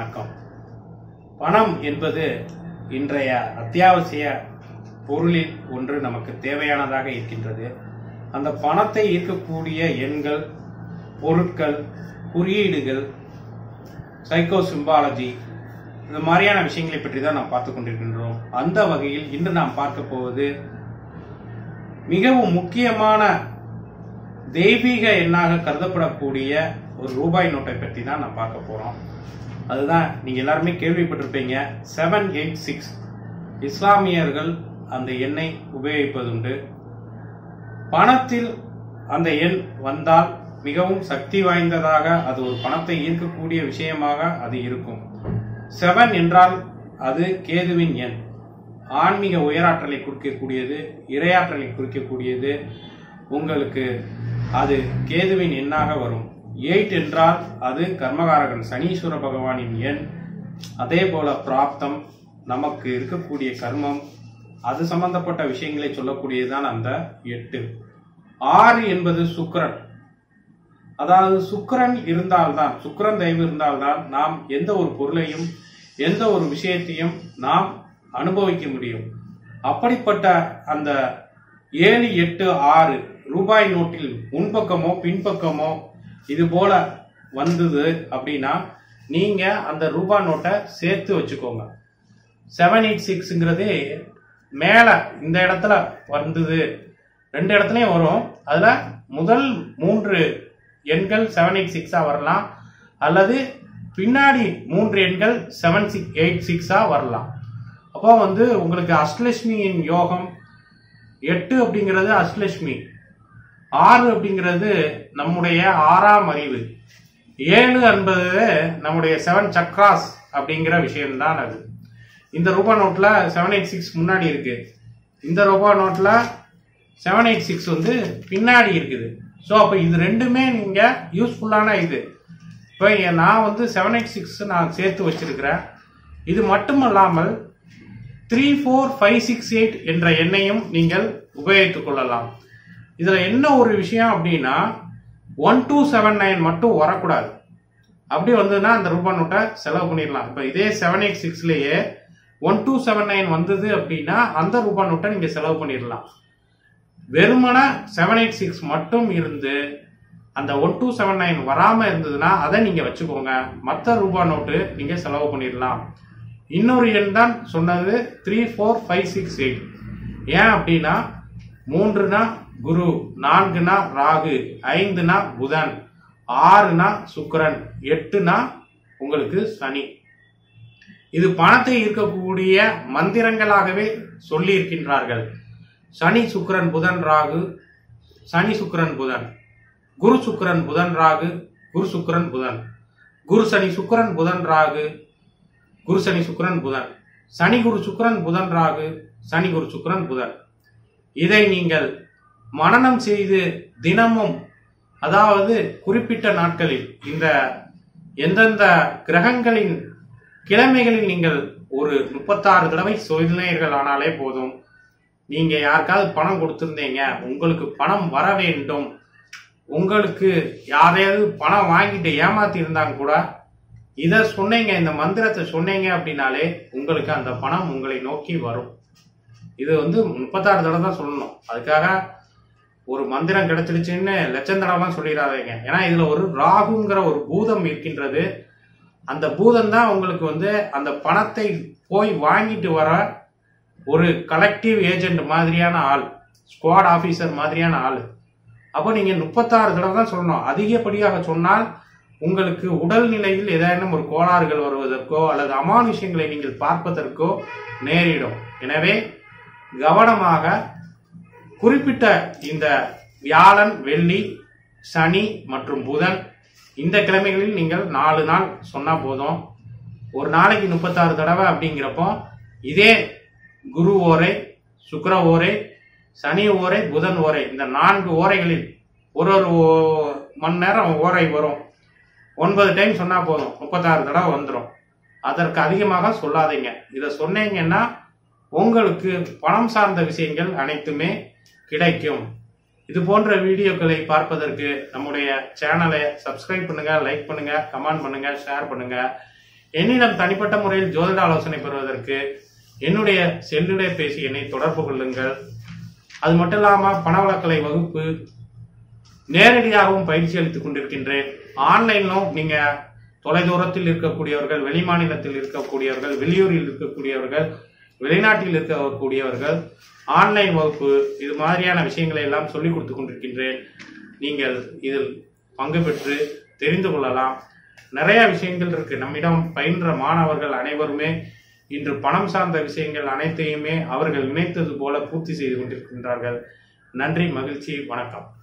வணக்கம் பணம் என்பது இன்றைய அத்தியாவசிய பொருளில் ஒன்று நமக்கு தேவையானதாக இருக்கின்றது அந்த பணத்தை ஈர்க்கக்கூடிய எண்கள் பொருட்கள் குறியீடுகள் சைக்கோ சிம்பாலஜி இந்த மாதிரியான விஷயங்களை பற்றி தான் நாம் பார்த்து கொண்டிருக்கின்றோம் அந்த வகையில் இன்று நாம் பார்க்க போவது மிகவும் முக்கியமான தெய்வீக எண்ணாக கருதப்படக்கூடிய ஒரு ரூபாய் நோட்டை பற்றி தான் நான் பார்க்க போறோம் அதுதான் நீங்க எல்லாருமே கேள்விப்பட்டிருப்பீங்க செவன் எயிட் சிக்ஸ் இஸ்லாமியர்கள் அந்த எண்ணை உபயோகிப்பதுண்டு பணத்தில் அந்த எண் வந்தால் மிகவும் சக்தி வாய்ந்ததாக அது ஒரு பணத்தை ஈர்க்கக்கூடிய விஷயமாக அது இருக்கும் செவன் என்றால் அது கேதுவின் எண் ஆன்மீக உயராற்றலை குறிக்கக்கூடியது இரையாற்றலை குறிக்கக்கூடியது உங்களுக்கு அது கேதுவின் எண்ணாக வரும் எயிட் என்றால் அது கர்மகாரகன் சனீஸ்வர பகவானின் எண் அதே போல பிராப்தம் நமக்கு இருக்கக்கூடிய கர்மம் அது சம்பந்தப்பட்ட விஷயங்களை சொல்லக்கூடியதுதான் அந்த எட்டு ஆறு என்பது சுக்கிரன் அதாவது சுக்கிரன் இருந்தால்தான் சுக்கிரன் தயவு இருந்தால்தான் நாம் எந்த ஒரு பொருளையும் எந்த ஒரு விஷயத்தையும் நாம் அனுபவிக்க முடியும் அப்படிப்பட்ட அந்த ஏழு எட்டு ஆறு ரூபாய் நோட்டில் முன்பக்கமோ பின்பக்கமோ இது போல வந்தது அப்படின்னா நீங்க அந்த ரூபாய் நோட்டை சேர்த்து வச்சுக்கோங்க செவன் எயிட் சிக்ஸ்ங்கிறது மேல இந்த இடத்துல வந்தது ரெண்டு இடத்துலயும் வரும் அதுல முதல் மூன்று எண்கள் செவன் எயிட் சிக்ஸா வரலாம் அல்லது பின்னாடி மூன்று எண்கள் செவன் சிக்ஸ் எயிட் சிக்ஸா வரலாம் அப்போ வந்து உங்களுக்கு அஷ்டலட்சுமியின் யோகம் எட்டு அப்படிங்கிறது அஷ்டலட்சுமி ஆறு அப்படிங்கிறது நம்முடைய ஆறாம் அறிவு ஏழு என்பது நம்முடைய செவன் சக்ராஸ் அப்படிங்கிற விஷயம்தான் அது இந்த ரூபா நோட்ல செவன் எயிட் சிக்ஸ் முன்னாடி இருக்கு இந்த ரூபா நோட்ல செவன் எயிட் சிக்ஸ் வந்து பின்னாடி இருக்குது ஸோ அப்போ இது ரெண்டுமே நீங்க யூஸ்ஃபுல்லான இது இப்போ நான் வந்து செவன் எயிட் சிக்ஸ் நான் சேர்த்து வச்சிருக்கிறேன் இது மட்டும் இல்லாமல் three four five six eight என்ற எண்ணையும் நீங்கள் உபயோகித்துக் கொள்ளலாம் இதுல என்ன ஒரு விஷயம் அப்படின்னா ஒன் டூ செவன் நைன் மட்டும் வரக்கூடாது அப்படி வந்ததுன்னா அந்த ரூபாய் நோட்டை செலவு பண்ணிடலாம் இப்போ இதே செவன் எயிட் சிக்ஸ்லயே ஒன் டூ செவன் நைன் வந்தது அப்படின்னா அந்த ரூபாய் நோட்டை நீங்க செலவு பண்ணிடலாம் வெறுமன செவன் எயிட் சிக்ஸ் மட்டும் இருந்து அந்த ஒன் டூ செவன் நைன் வராம இருந்ததுன்னா அதை நீங்க வச்சுக்கோங்க மற்ற ரூபாய் நோட்டு நீங்க செலவு பண்ணிடலாம் இன்னொரு எண் தான் சொன்னது three four five six eight ஏன் அப்படின்னா மூன்றுனா குரு நான்குனா ராகு ஐந்துனா புதன் ஆறுனா சுக்கிரன் எட்டுனா உங்களுக்கு சனி இது பணத்தை இருக்கக்கூடிய மந்திரங்களாகவே சொல்லி இருக்கின்றார்கள் சனி சுக்கிரன் புதன் ராகு சனி சுக்கிரன் புதன் குரு சுக்கிரன் புதன் ராகு குரு சுக்கிரன் புதன் குரு சனி சுக்கிரன் புதன் ராகு குரு சனி சுக்கிரன் புதன் சனி குரு சுக்கிரன் புதன் ராகு சனி குரு சுக்கிரன் புதன் இதை நீங்கள் மனனம் செய்து தினமும் அதாவது குறிப்பிட்ட நாட்களில் இந்த எந்தெந்த கிரகங்களின் கிழமைகளில் நீங்கள் ஒரு முப்பத்தாறு தடவை சொன்னீர்கள் ஆனாலே போதும் நீங்க யாருக்காவது பணம் கொடுத்திருந்தீங்க உங்களுக்கு பணம் வர வேண்டும் உங்களுக்கு யாரையாவது பணம் வாங்கிட்டு ஏமாத்தி இருந்தாங்க கூட இத சொன்னீங்க இந்த மந்திரத்தை சொன்னீங்க அப்படின்னாலே உங்களுக்கு அந்த பணம் உங்களை நோக்கி வரும் இது வந்து முப்பத்தாறு தடவை தான் சொல்லணும் அதுக்காக ஒரு மந்திரம் கிடைச்சிருச்சுன்னு லட்சம் தடவைலாம் சொல்லிடாதீங்க ஏன்னா இதுல ஒரு ராகுங்கிற ஒரு பூதம் இருக்கின்றது அந்த பூதம் தான் உங்களுக்கு வந்து அந்த பணத்தை போய் வாங்கிட்டு வர ஒரு கலெக்டிவ் ஏஜென்ட் மாதிரியான ஆள் ஸ்குவாட் ஆபீசர் மாதிரியான ஆள் அப்போ நீங்க முப்பத்தாறு தடவை தான் சொல்லணும் அதிகப்படியாக சொன்னால் உங்களுக்கு உடல் நிலையில் ஏதேனும் ஒரு கோளாறுகள் வருவதற்கோ அல்லது அமானுஷ்யங்களை நீங்கள் பார்ப்பதற்கோ நேரிடும் எனவே கவனமாக குறிப்பிட்ட இந்த வியாழன் வெள்ளி சனி மற்றும் புதன் இந்த கிழமைகளில் நீங்கள் நாலு நாள் சொன்னா போதும் ஒரு நாளைக்கு முப்பத்தாறு தடவை அப்படிங்கிறப்போ இதே குரு ஓரை சுக்கிர ஓரை சனி ஓரை புதன் ஓரை இந்த நான்கு ஓரைகளில் ஒரு ஒரு ஓ- மணி நேரம் ஓரை வரும் ஒன்பது டைம் சொன்னா போதும் முப்பத்தாறு தடவை வந்துடும் அதற்கு அதிகமாக சொல்லாதீங்க இதை சொன்னீங்கன்னா உங்களுக்கு பணம் சார்ந்த விஷயங்கள் அனைத்துமே கிடைக்கும் இது போன்ற வீடியோக்களை பார்ப்பதற்கு நம்முடைய சேனலை சப்ஸ்கிரைப் பண்ணுங்க லைக் பண்ணுங்க கமெண்ட் பண்ணுங்க ஷேர் பண்ணுங்க என்னிடம் தனிப்பட்ட முறையில் ஜோதிட ஆலோசனை பெறுவதற்கு என்னுடைய செல்லுடைய பேசி என்னை தொடர்பு கொள்ளுங்கள் அது மட்டும் இல்லாம பணவளக்கலை வகுப்பு நேரடியாகவும் பயிற்சி அளித்துக் கொண்டிருக்கின்றேன் ஆன்லைன்லும் நீங்க தொலைதூரத்தில் இருக்கக்கூடியவர்கள் வெளிமாநிலத்தில் இருக்கக்கூடியவர்கள் வெளியூரில் இருக்கக்கூடியவர்கள் வெளிநாட்டில் இருக்கக்கூடியவர்கள் ஆன்லைன் வகுப்பு இது மாதிரியான விஷயங்களை எல்லாம் சொல்லிக் கொடுத்துக் கொண்டிருக்கின்றேன் நீங்கள் இதில் பங்கு பெற்று தெரிந்து கொள்ளலாம் நிறைய விஷயங்கள் இருக்கு நம்மிடம் பயின்ற மாணவர்கள் அனைவருமே இன்று பணம் சார்ந்த விஷயங்கள் அனைத்தையுமே அவர்கள் நினைத்தது போல பூர்த்தி செய்து கொண்டிருக்கின்றார்கள் நன்றி மகிழ்ச்சி வணக்கம்